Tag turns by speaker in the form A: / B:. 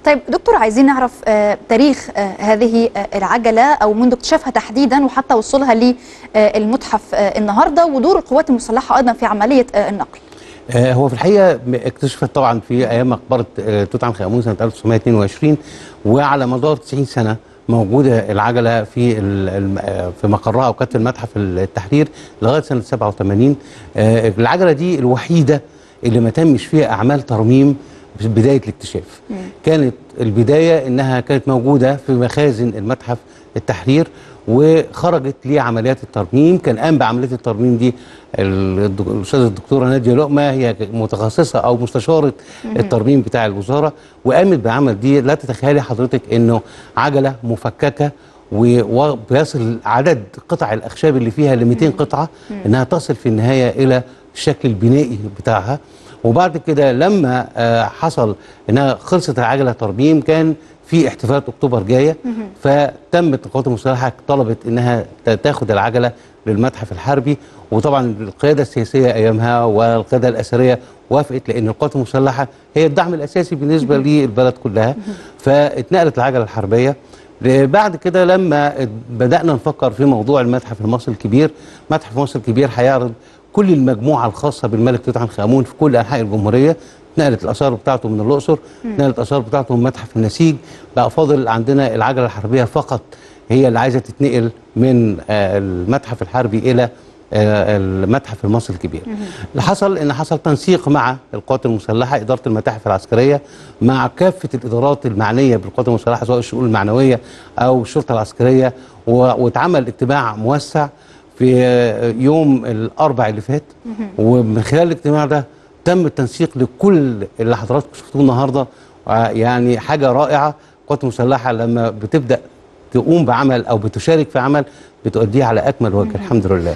A: طيب دكتور عايزين نعرف آه، تاريخ آه، هذه آه، العجله او منذ اكتشافها تحديدا وحتى وصولها للمتحف آه، النهارده ودور القوات المسلحه ايضا في عمليه آه، النقل
B: آه، هو في الحقيقه م- اكتشفت طبعا في ايام مقبره آه، توت عنخ امون سنه 1922 وعلى مدار 90 سنه موجوده العجله في ال- الم- آه، في مقرها وكاله المتحف التحرير لغايه سنه 87 آه، العجله دي الوحيده اللي ما تمش فيها اعمال ترميم في بدايه الاكتشاف كانت البدايه انها كانت موجوده في مخازن المتحف التحرير وخرجت لعمليات الترميم كان قام بعمليه الترميم دي الدك- الاستاذه الدكتوره ناديه لقمه هي متخصصه او مستشاره الترميم بتاع الوزاره وقامت بعمل دي لا تتخيلي حضرتك انه عجله مفككه و- وبيصل عدد قطع الاخشاب اللي فيها ل 200 قطعه انها تصل في النهايه الى الشكل البنائي بتاعها وبعد كده لما آه، حصل انها خلصت العجله ترميم كان في احتفالات اكتوبر جايه فتمت القوات المسلحه طلبت انها ت- تاخد العجله للمتحف الحربي وطبعا القياده السياسيه ايامها والقياده الاثريه وافقت لان القوات المسلحه هي الدعم الاساسي بالنسبه للبلد كلها فاتنقلت العجله الحربيه بعد كده لما بدانا نفكر في موضوع المتحف المصري الكبير متحف مصر الكبير هيعرض كل المجموعه الخاصه بالملك توت عنخ امون في كل انحاء الجمهوريه نقلت الاثار بتاعته من الاقصر نقلت الاثار بتاعته من متحف النسيج بقى فاضل عندنا العجله الحربيه فقط هي اللي عايزه تتنقل من آه، المتحف الحربي الى آه، المتحف المصري الكبير اللي حصل ان حصل تنسيق مع القوات المسلحه اداره المتاحف العسكريه مع كافه الادارات المعنيه بالقوات المسلحه سواء الشؤون المعنويه او الشرطه العسكريه و- واتعمل اجتماع موسع في آه، يوم الاربع اللي فات ومن خلال الاجتماع ده تم التنسيق لكل اللي حضراتكم شفتوه النهارده آه، يعني حاجه رائعه القوات المسلحه لما بتبدا تقوم بعمل او بتشارك في عمل بتؤديه على اكمل وجه الحمد لله